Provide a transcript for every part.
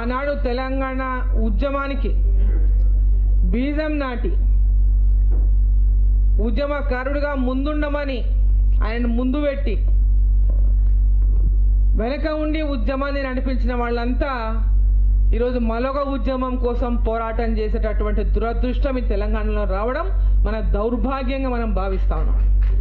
ఆనాడు తెలంగాణ ఉద్యమానికి బీజం నాటి ఉద్యమకారుడిగా ముందుండమని ఆయన ముందు పెట్టి వెనక ఉండి ఉద్యమాన్ని నడిపించిన వాళ్ళంతా ఈరోజు మరొక ఉద్యమం కోసం పోరాటం చేసేటటువంటి దురదృష్టం ఈ తెలంగాణలో రావడం మన దౌర్భాగ్యంగా మనం భావిస్తా ఉన్నాం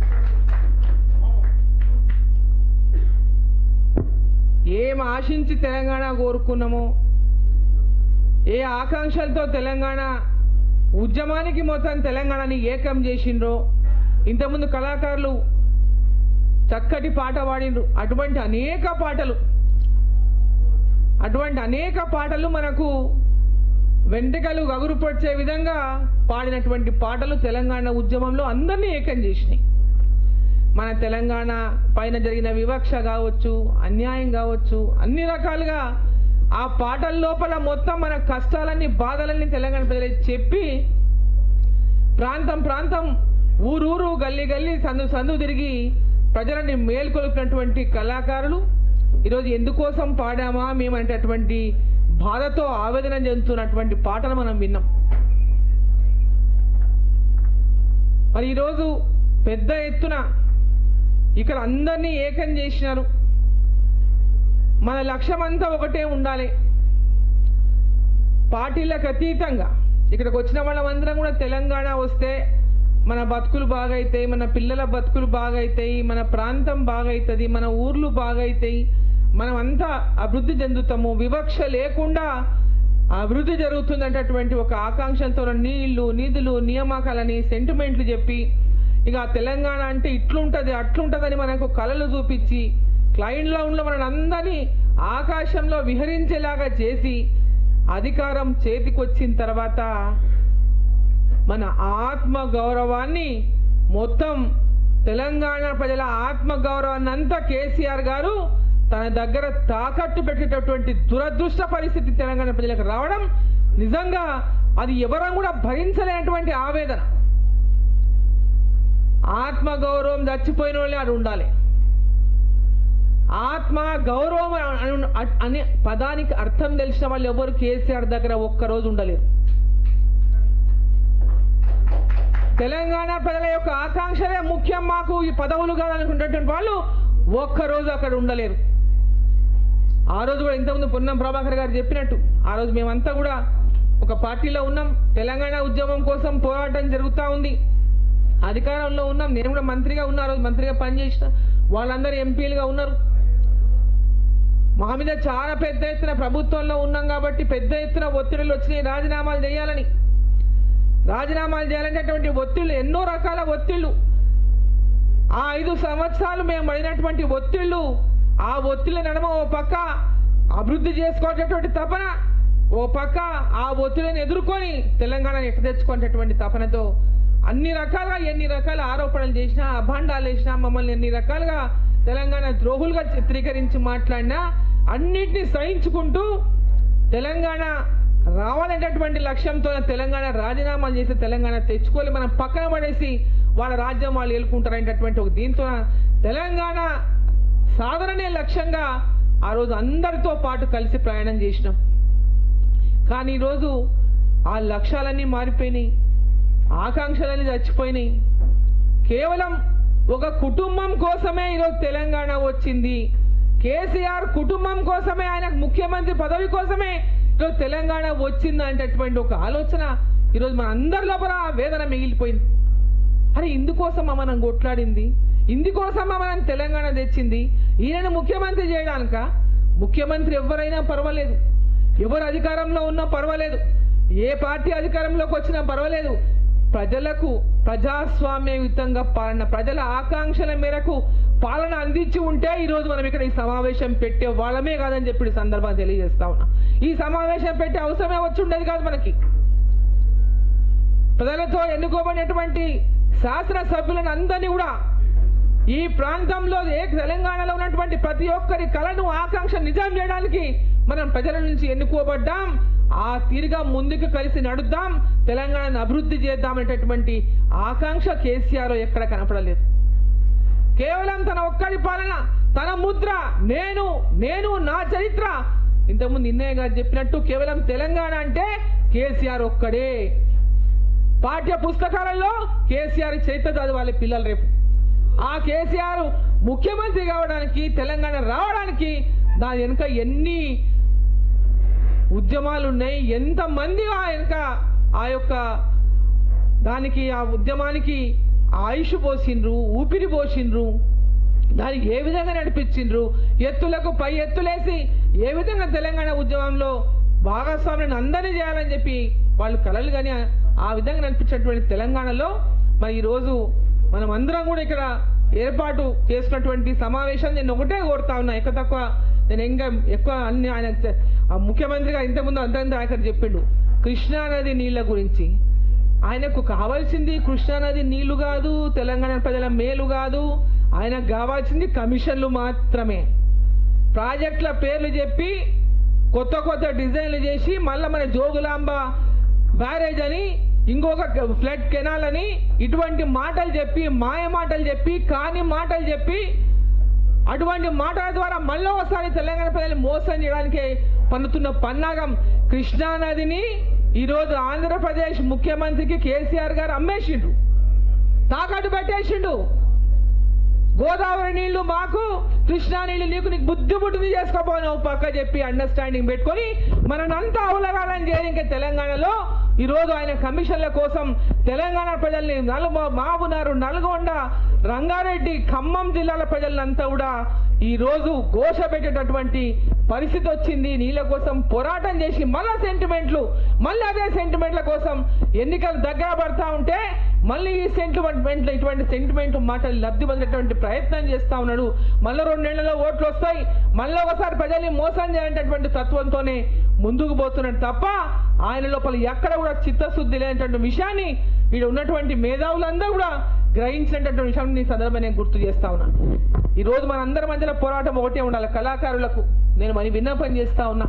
ఏం ఆశించి తెలంగాణ కోరుకున్నామో ఏ ఆకాంక్షలతో తెలంగాణ ఉద్యమానికి మొత్తం తెలంగాణని ఏకం చేసిండ్రో ఇంతకుముందు కళాకారులు చక్కటి పాట పాడిండ్రు అటువంటి అనేక పాటలు అటువంటి అనేక పాటలు మనకు వెంట్రుకలు గగురుపొడిచే విధంగా పాడినటువంటి పాటలు తెలంగాణ ఉద్యమంలో అందరినీ ఏకం చేసినాయి మన తెలంగాణ పైన జరిగిన వివక్ష కావచ్చు అన్యాయం కావచ్చు అన్ని రకాలుగా ఆ పాటల లోపల మొత్తం మన కష్టాలన్నీ బాధలన్నీ తెలంగాణ ప్రజలకు చెప్పి ప్రాంతం ప్రాంతం ఊరూరు గల్లీ గల్లీ సందు సందు తిరిగి ప్రజలని మేల్కొల్పినటువంటి కళాకారులు ఈరోజు ఎందుకోసం పాడామా మేమనేటటువంటి బాధతో ఆవేదన చెందుతున్నటువంటి పాటలు మనం విన్నాం మరి ఈరోజు పెద్ద ఎత్తున ఇక్కడ అందరినీ ఏకం చేసినారు మన లక్ష్యం అంతా ఒకటే ఉండాలి పార్టీలకు అతీతంగా ఇక్కడికి వచ్చిన వాళ్ళమందరం కూడా తెలంగాణ వస్తే మన బతుకులు బాగైతాయి మన పిల్లల బతుకులు బాగైతాయి మన ప్రాంతం బాగైతుంది మన ఊర్లు బాగైతాయి మనం అంతా అభివృద్ధి చెందుతాము వివక్ష లేకుండా అభివృద్ధి జరుగుతుందనేటటువంటి ఒక ఆకాంక్షతో నీళ్లు నిధులు నియామకాలని సెంటిమెంట్లు చెప్పి ఇక తెలంగాణ అంటే ఇట్లుంటది అట్లుంటదని మనకు కళలు చూపించి క్లైంట్లో ఉన్న మన అందరినీ ఆకాశంలో విహరించేలాగా చేసి అధికారం చేతికొచ్చిన తర్వాత మన ఆత్మ గౌరవాన్ని మొత్తం తెలంగాణ ప్రజల ఆత్మ గౌరవాన్ని అంతా కేసీఆర్ గారు తన దగ్గర తాకట్టు పెట్టేటటువంటి దురదృష్ట పరిస్థితి తెలంగాణ ప్రజలకు రావడం నిజంగా అది ఎవరం కూడా భరించలేనటువంటి ఆవేదన ఆత్మ గౌరవం చచ్చిపోయిన వాళ్ళే అది ఉండాలి ఆత్మ గౌరవం అను- అనే పదానికి అర్థం తెలిసిన వాళ్ళు ఎవరు కేసీఆర్ దగ్గర ఒక్కరోజు ఉండలేరు తెలంగాణ ప్రజల యొక్క ఆకాంక్షలే ముఖ్యం మాకు ఈ పదవులు కాదనుకున్నటువంటి వాళ్ళు ఒక్కరోజు అక్కడ ఉండలేరు ఆ రోజు కూడా ఇంతకుముందు పొన్నం ప్రభాకర్ గారు చెప్పినట్టు ఆ రోజు మేమంతా కూడా ఒక పార్టీలో ఉన్నాం తెలంగాణ ఉద్యమం కోసం పోరాటం జరుగుతూ ఉంది అధికారంలో ఉన్నాం నేను కూడా మంత్రిగా ఉన్నా ఆ రోజు మంత్రిగా పనిచేసిన వాళ్ళందరూ ఎంపీలుగా ఉన్నారు మా మీద చాలా పెద్ద ఎత్తున ప్రభుత్వంలో ఉన్నాం కాబట్టి పెద్ద ఎత్తున ఒత్తిడులు వచ్చినాయి రాజీనామాలు చేయాలని రాజీనామాలు చేయాలంటే అటువంటి ఒత్తిళ్ళు ఎన్నో రకాల ఒత్తిళ్ళు ఆ ఐదు సంవత్సరాలు మేము పడినటువంటి ఒత్తిళ్ళు ఆ ఒత్తిళ్ళ నడమ ఓ పక్క అభివృద్ధి చేసుకోవటటువంటి తపన ఓ పక్క ఆ ఒత్తిడిని ఎదుర్కొని తెలంగాణను ఎట్ట తెచ్చుకునేటటువంటి తపనతో అన్ని రకాలుగా ఎన్ని రకాల ఆరోపణలు చేసినా అభాండాలు వేసినా మమ్మల్ని ఎన్ని రకాలుగా తెలంగాణ ద్రోహులుగా చిత్రీకరించి మాట్లాడినా అన్నిటినీ సహించుకుంటూ తెలంగాణ రావాలనేటటువంటి లక్ష్యంతో తెలంగాణ రాజీనామాలు చేసి తెలంగాణ తెచ్చుకోవాలి మనం పక్కన పడేసి వాళ్ళ రాజ్యం వాళ్ళు ఏలుకుంటారనేటటువంటి ఒక దీంతో తెలంగాణ సాధననే లక్ష్యంగా ఆ రోజు అందరితో పాటు కలిసి ప్రయాణం చేసినాం కానీ ఈరోజు ఆ లక్ష్యాలన్నీ మారిపోయినాయి ఆకాంక్షలన్నీ చచ్చిపోయినాయి కేవలం ఒక కుటుంబం కోసమే ఈరోజు తెలంగాణ వచ్చింది కేసీఆర్ కుటుంబం కోసమే ఆయనకు ముఖ్యమంత్రి పదవి కోసమే ఈరోజు తెలంగాణ వచ్చింది అనేటటువంటి ఒక ఆలోచన ఈరోజు మన అందరి లోపల ఆ వేదన మిగిలిపోయింది అరే ఇందుకోసమా మనం కొట్లాడింది ఇందుకోసమా మనం తెలంగాణ తెచ్చింది ఈయనను ముఖ్యమంత్రి చేయడానిక ముఖ్యమంత్రి ఎవరైనా పర్వాలేదు ఎవరు అధికారంలో ఉన్నా పర్వాలేదు ఏ పార్టీ అధికారంలోకి వచ్చినా పర్వాలేదు ప్రజలకు ప్రజాస్వామ్యయుతంగా పాలన ప్రజల ఆకాంక్షల మేరకు పాలన అందించి ఉంటే ఈరోజు మనం ఇక్కడ ఈ సమావేశం పెట్టే వాళ్ళమే కాదని చెప్పి ఈ సందర్భాన్ని తెలియజేస్తా ఉన్నా ఈ సమావేశం పెట్టే అవసరమే వచ్చి ఉండేది కాదు మనకి ప్రజలతో ఎన్నుకోబడినటువంటి శాసనసభ్యులను అందరినీ కూడా ఈ ప్రాంతంలో ఏ తెలంగాణలో ఉన్నటువంటి ప్రతి ఒక్కరి కళను ఆకాంక్ష నిజం చేయడానికి మనం ప్రజల నుంచి ఎన్నుకోబడ్డాం ఆ తీరుగా ముందుకు కలిసి నడుద్దాం తెలంగాణను అభివృద్ధి చేద్దాం అనేటటువంటి ఆకాంక్ష కేసీఆర్ ఎక్కడ కనపడలేదు కేవలం తన ఒక్కడి పాలన తన ముద్ర నేను నేను నా చరిత్ర ఇంతకుముందు నిన్నయ్య గారు చెప్పినట్టు కేవలం తెలంగాణ అంటే కేసీఆర్ ఒక్కడే పాఠ్య పుస్తకాలలో కేసీఆర్ చరిత్ర చదవాలి పిల్లలు రేపు ఆ కేసీఆర్ ముఖ్యమంత్రి కావడానికి తెలంగాణ రావడానికి దాని వెనుక ఎన్ని ఉద్యమాలు ఉన్నాయి ఎంతమంది ఆ వెనుక ఆ యొక్క దానికి ఆ ఉద్యమానికి ఆయుష్ పోసిండ్రు ఊపిరి పోసిండ్రు దానికి ఏ విధంగా నడిపించిండ్రు ఎత్తులకు పై ఎత్తులేసి ఏ విధంగా తెలంగాణ ఉద్యమంలో భాగస్వామ్యాన్ని అందరినీ చేయాలని చెప్పి వాళ్ళు కలలు కానీ ఆ విధంగా నడిపించినటువంటి తెలంగాణలో మరి ఈరోజు మనం అందరం కూడా ఇక్కడ ఏర్పాటు చేసుకున్నటువంటి సమావేశం నేను ఒకటే కోరుతా ఉన్నా ఎక్కువ తక్కువ నేను ఇంకా ఎక్కువ అన్ని ఆయన చె- ఆ ముఖ్యమంత్రిగా ఇంతకుముందు అంతంత ఆయన చెప్పిండు కృష్ణానది నీళ్ళ గురించి ఆయనకు కావాల్సింది కృష్ణానది నీళ్లు కాదు తెలంగాణ ప్రజల మేలు కాదు ఆయనకు కావాల్సింది కమిషన్లు మాత్రమే ప్రాజెక్టుల పేర్లు చెప్పి కొత్త కొత్త డిజైన్లు చేసి మళ్ళీ మన జోగులాంబ బ్యారేజ్ అని ఇంకొక ఫ్లడ్ కెనాల్ అని ఇటువంటి మాటలు చెప్పి మాయ మాటలు చెప్పి కాని మాటలు చెప్పి అటువంటి మాటల ద్వారా మళ్ళీ ఒకసారి తెలంగాణ ప్రజలు మోసం చేయడానికి పన్నుతున్న పన్నాగం కృష్ణానదిని ఈరోజు ఆంధ్రప్రదేశ్ ముఖ్యమంత్రికి కేసీఆర్ గారు అమ్మేసిండ్రు తాకట్టు పెట్టేసిండు గోదావరి నీళ్లు మాకు కృష్ణా నీళ్లు నీకు నీకు బుద్ధి బుద్ధిని చేసుకోపోను పక్క చెప్పి అండర్స్టాండింగ్ పెట్టుకొని మననంతా అవలగాలని చేయని ఇంకా తెలంగాణలో ఈరోజు ఆయన కమిషన్ల కోసం తెలంగాణ ప్రజల్ని నలు మాబునారు నల్గొండ రంగారెడ్డి ఖమ్మం జిల్లాల ప్రజలంతా కూడా ఈ రోజు ఘోష పెట్టేటటువంటి పరిస్థితి వచ్చింది నీళ్ళ కోసం పోరాటం చేసి మళ్ళా సెంటిమెంట్లు మళ్ళీ అదే సెంటిమెంట్ల కోసం ఎన్నికలు దగ్గర పడతా ఉంటే మళ్ళీ ఈ సెంటిమెంట్ ఇటువంటి సెంటిమెంట్ మాటలు లబ్ధి పొందేటువంటి ప్రయత్నం చేస్తా ఉన్నాడు మళ్ళీ రెండు నెలల్లో ఓట్లు వస్తాయి మళ్ళీ ఒకసారి ప్రజల్ని మోసం చేయాలనేటువంటి తత్వంతోనే ముందుకు పోతున్నాడు తప్ప ఆయన లోపల ఎక్కడ కూడా చిత్తశుద్ధి లేనటువంటి విషయాన్ని ఇక్కడ ఉన్నటువంటి మేధావులందరూ కూడా గ్రహించినటువంటి విషయాన్ని ఈ సందర్భంగా నేను గుర్తు చేస్తా ఉన్నాను ఈ రోజు మనందరి మధ్యలో పోరాటం ఒకటే ఉండాలి కళాకారులకు నేను మరి విన్నపం చేస్తా ఉన్నా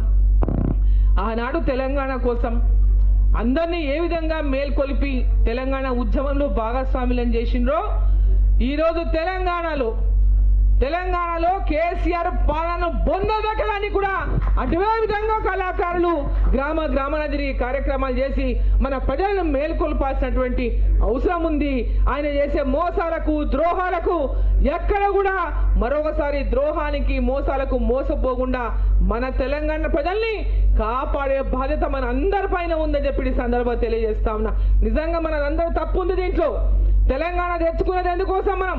ఆనాడు తెలంగాణ కోసం అందరినీ ఏ విధంగా మేల్కొలిపి తెలంగాణ ఉద్యమంలో భాగస్వాములను చేసిండ్రో ఈరోజు తెలంగాణలో తెలంగాణలో కేసీఆర్ పాలన బొందదక్కడానికి కూడా అటువే విధంగా కళాకారులు గ్రామ గ్రామాన తిరిగి కార్యక్రమాలు చేసి మన ప్రజలను మేల్కొల్పాల్సినటువంటి అవసరం ఉంది ఆయన చేసే మోసాలకు ద్రోహాలకు ఎక్కడ కూడా మరొకసారి ద్రోహానికి మోసాలకు మోసపోకుండా మన తెలంగాణ ప్రజల్ని కాపాడే బాధ్యత మన అందరి పైన ఉందని చెప్పి ఈ సందర్భంగా తెలియజేస్తా ఉన్నా నిజంగా మన అందరూ తప్పు ఉంది దీంట్లో తెలంగాణ తెచ్చుకునేది ఎందుకోసం మనం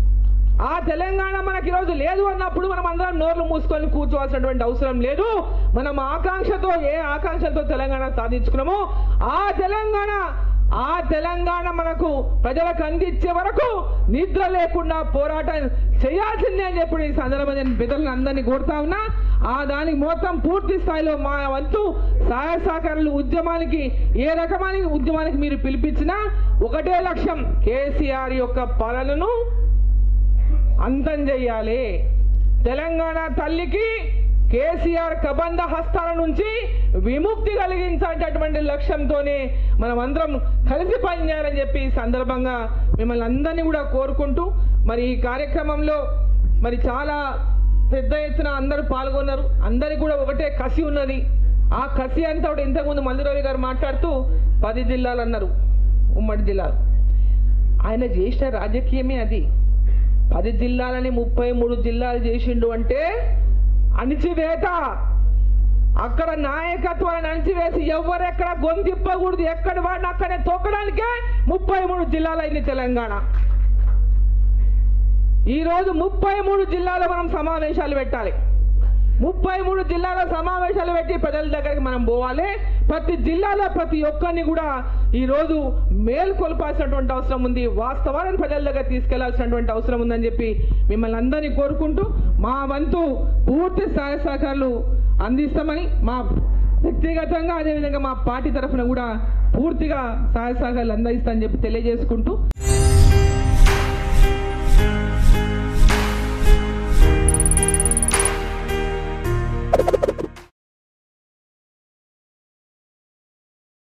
ఆ తెలంగాణ మనకి ఈరోజు లేదు అన్నప్పుడు మనం అందరం నోర్లు మూసుకొని కూర్చోవాల్సినటువంటి అవసరం లేదు మనం ఆకాంక్షతో ఏ ఆకాంక్షతో తెలంగాణ సాధించుకున్నామో ఆ తెలంగాణ ఆ తెలంగాణ మనకు ప్రజలకు అందించే వరకు నిద్ర లేకుండా పోరాటం చేయాల్సిందే అని చెప్పి ఈ సందర్భంగా నేను బిడ్డలను అందరినీ కోరుతా ఉన్నా ఆ దానికి మొత్తం పూర్తి స్థాయిలో మా వంతు సహాయ సహకారాలు ఉద్యమానికి ఏ రకమైన ఉద్యమానికి మీరు పిలిపించినా ఒకటే లక్ష్యం కేసీఆర్ యొక్క పాలనను అంతం చెయ్యాలి తెలంగాణ తల్లికి కేసీఆర్ కబంధ హస్తాల నుంచి విముక్తి కలిగించేటటువంటి లక్ష్యంతోనే మనం అందరం కలిసి పనిచేయాలని చెప్పి ఈ సందర్భంగా మిమ్మల్ని అందరినీ కూడా కోరుకుంటూ మరి ఈ కార్యక్రమంలో మరి చాలా పెద్ద ఎత్తున అందరూ పాల్గొన్నారు అందరికి కూడా ఒకటే కసి ఉన్నది ఆ కసి అంతా కూడా ఇంతకుముందు మల్లిరవి గారు మాట్లాడుతూ పది జిల్లాలు అన్నారు ఉమ్మడి జిల్లాలు ఆయన చేసిన రాజకీయమే అది పది జిల్లాలని ముప్పై మూడు జిల్లాలు చేసిండు అంటే అణిచివేత అక్కడ నాయకత్వాన్ని అణిచివేసి ఎవరెక్కడ గొంతిప్పకూడదు ఎక్కడ వాడిని అక్కడే తొక్కడానికే ముప్పై మూడు జిల్లాలైంది తెలంగాణ ఈ రోజు ముప్పై మూడు జిల్లాలో మనం సమావేశాలు పెట్టాలి ముప్పై మూడు జిల్లాల సమావేశాలు పెట్టి ప్రజల దగ్గరికి మనం పోవాలి ప్రతి జిల్లాలో ప్రతి ఒక్కరిని కూడా ఈ రోజు మేల్కొల్పాల్సినటువంటి అవసరం ఉంది వాస్తవాలను ప్రజల దగ్గర తీసుకెళ్లాల్సినటువంటి అవసరం ఉందని చెప్పి మిమ్మల్ని అందరినీ కోరుకుంటూ మా వంతు పూర్తి సహాయ సహకారాలు అందిస్తామని మా వ్యక్తిగతంగా అదేవిధంగా మా పార్టీ తరఫున కూడా పూర్తిగా సహాయ సహకారాలు అందిస్తామని చెప్పి తెలియజేసుకుంటూ